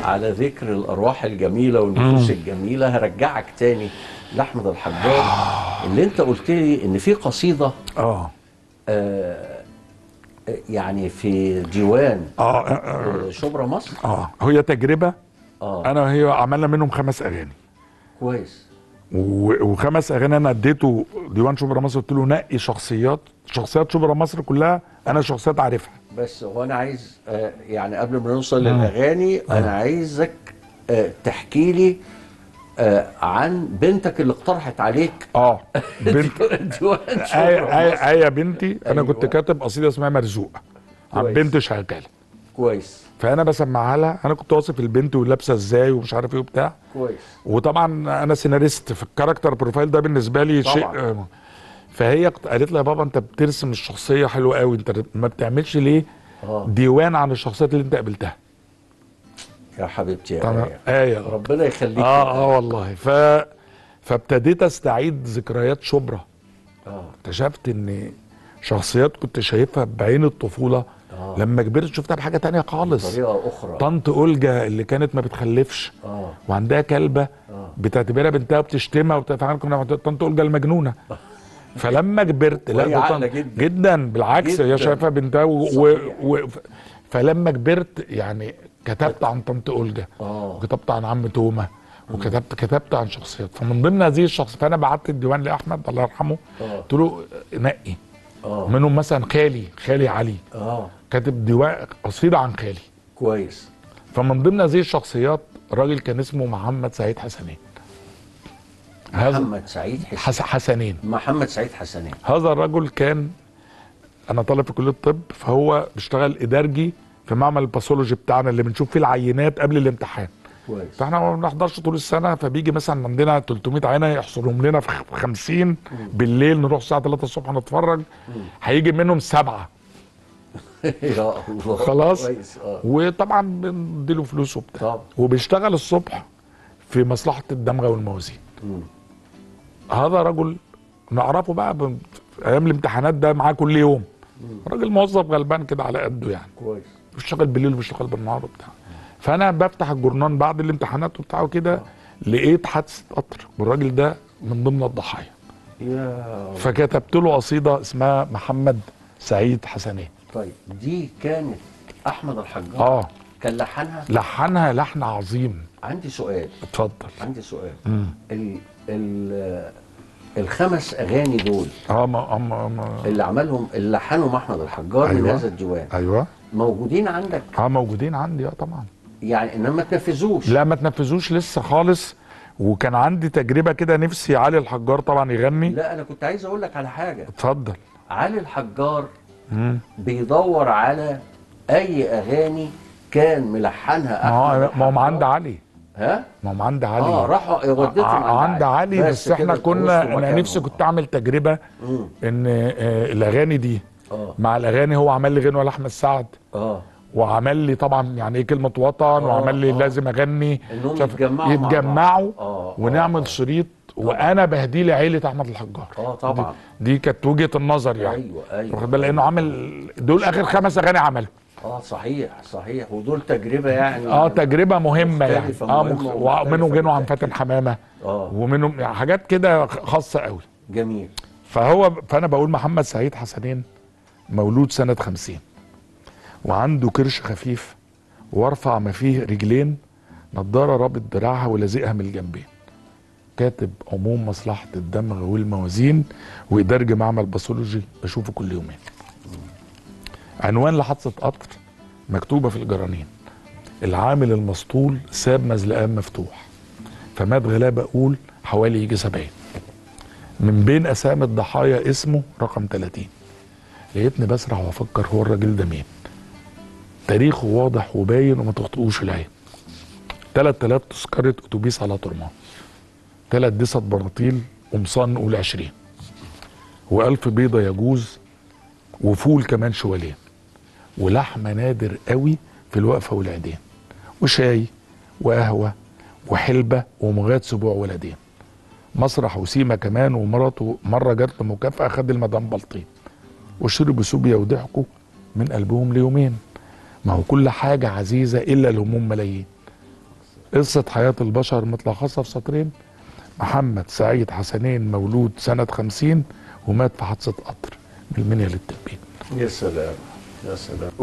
على ذكر الارواح الجميله والنفوس الجميله هرجعك تاني لاحمد الحجار اللي انت قلت لي ان في قصيده اه آه يعني في ديوان اه اه, آه، شبرا مصر آه. هي تجربه اه انا وهي عملنا منهم خمس اغاني كويس و- وخمس اغاني انا اديته ديوان شبرا مصر قلت له نقي شخصيات شخصيات شبرا مصر كلها انا شخصيات عارفها بس هو انا عايز آه يعني قبل ما نوصل للاغاني انا عايزك آه تحكي لي آه عن بنتك اللي اقترحت عليك اه بنت ديوان آية, شبرا آية, مصر آية بنتي انا أيوة. كنت كاتب قصيده اسمها مرزوقه عن كويس. بنت شغاله كويس فانا بسمعها لها انا كنت واصف البنت ولابسه ازاي ومش عارف ايه وبتاع كويس وطبعا انا سيناريست في الكاركتر بروفايل ده بالنسبه لي طبعاً. شيء آه، فهي قت- قالت لي يا بابا انت بترسم الشخصيه حلوه قوي انت ما بتعملش ليه اه ديوان عن الشخصيات اللي انت قابلتها يا حبيبتي يا طبعا آية. ايه ربنا يخليك اه اه والله ف فابتديت استعيد ذكريات شبرا اه اكتشفت ان شخصيات كنت شايفها بعين الطفوله آه. لما كبرت شفتها بحاجه تانية خالص بطريقه اخرى طنط اولجا اللي كانت ما بتخلفش اه وعندها كلبه آه. بتعتبرها بنتها وبتشتمها وبتاع فاحنا كنا بنعتبر طنط اولجا المجنونه فلما كبرت وهي ده عاقلة طنط- جدا. جدا بالعكس جدا. هي شايفه بنتها و... و... صحيح. و... ف- فلما كبرت يعني كتبت عن طنط اولجا اه وكتبت عن عم تومه وكتبت كتبت عن شخصيات فمن ضمن هذه الشخصيات فانا بعت الديوان لاحمد الله يرحمه اه قلت له نقي اه منهم مثلا خالي خالي علي اه كاتب ديوان قصيده عن خالي كويس فمن ضمن هذه الشخصيات راجل كان اسمه محمد سعيد حسنين هذا محمد سعيد حسين حس حسنين محمد سعيد حسنين هذا الرجل كان انا طالب في كليه الطب فهو بيشتغل ادارجي في معمل الباثولوجي بتاعنا اللي بنشوف فيه العينات قبل الامتحان كويس فاحنا ما بنحضرش طول السنه فبيجي مثلا عندنا 300 عينه يحصرهم لنا في خ- 50 بالليل نروح الساعه 3 الصبح نتفرج هيجي منهم سبعه يا الله خلاص. كويس اه وطبعا بنديله فلوس وبتاع طب وبيشتغل الصبح في مصلحه الدمغه والموازين مم. هذا رجل نعرفه بقى ب- في ايام الامتحانات ده معاه كل يوم راجل موظف غلبان كده على قده يعني كويس بيشتغل بالليل وبيشتغل بالنهار وبتاع فانا بفتح الجورنان بعد الامتحانات وبتاع وكده لقيت حادثه قطر والراجل ده من ضمن الضحايا يا فكتبت له قصيده اسمها محمد سعيد حسنين طيب دي كانت احمد الحجار اه كان لحنها لحنها لحن عظيم عندي سؤال اتفضل عندي سؤال مم. ال ال الخمس اغاني دول اه ما ما ما اللي عملهم اللي لحنهم احمد الحجار من أيوة. هذا الديوان ايوه موجودين عندك اه موجودين عندي اه طبعا يعني انما ما تنفذوش لا ما تنفذوش لسه خالص وكان عندي تجربه كده نفسي علي الحجار طبعا يغني لا انا كنت عايز اقول لك على حاجه اتفضل علي الحجار مم. بيدور على اي اغاني كان ملحنها ما هو احمد ما هو الحجار. عند علي ها ما هو عند علي اه راحوا وديتهم ع- عند علي بس, احنا كده كنا اتجوزتوا انا نفسي مكانهم. كنت اعمل تجربه مم. ان آه، الاغاني دي اه مع الاغاني هو عمل لي غنوه لاحمد سعد اه وعمل لي طبعا يعني ايه كلمه وطن وعمل لي آه. لازم اغني انهم شاف- يتجمعوا مع بعض. يتجمعوا اه ونعمل آه. شريط وانا بهدي لي عيله احمد الحجار اه طبعا دي, دي كانت وجهه النظر يعني ايوه ايوه واخد بالك لانه عامل دول اخر خمس اغاني عملهم اه صحيح صحيح ودول تجربه يعني اه تجربه مهمه يعني مختلفة، اه مهمة مخ... ومختلفة ومنهم غنوا عن بالتأكيد. فاتن حمامه اه ومنهم يعني حاجات كده خاصه قوي جميل فهو فانا بقول محمد سعيد حسنين مولود سنه 50 وعنده كرش خفيف وارفع ما فيه رجلين نضاره رابط دراعها ولازقها من الجنبين كاتب عموم مصلحه الدمغ والموازين وادارج معمل باثولوجي بشوفه كل يومين عنوان لحادثه قطر مكتوبه في الجرانين العامل المسطول ساب مزلقان مفتوح فمات غلابه اقول حوالي يجي 70 من بين اسامي الضحايا اسمه رقم 30 لقيتني بسرح وافكر هو الراجل ده مين تاريخه واضح وباين وما تخطئوش العين 3000 تذكرة اتوبيس على طرمان ثلاث دسة بناطيل قمصان نقول 20 و1000 بيضة يجوز وفول كمان شوالين ولحمة نادر قوي في الوقفة والعيدين وشاي وقهوة وحلبة ومغاد سبوع ولدين مسرح وسيمة كمان ومراته مرة جات له مكافأة خد المدام بلطيم وشربوا سوبيا وضحكوا من قلبهم ليومين ما هو كل حاجة عزيزة إلا الهموم ملايين قصة حياة البشر متلخصة في سطرين محمد سعيد حسنين مولود سنة خمسين ومات في حادثة قطر من المنيا للتبين يا سلام يا سلام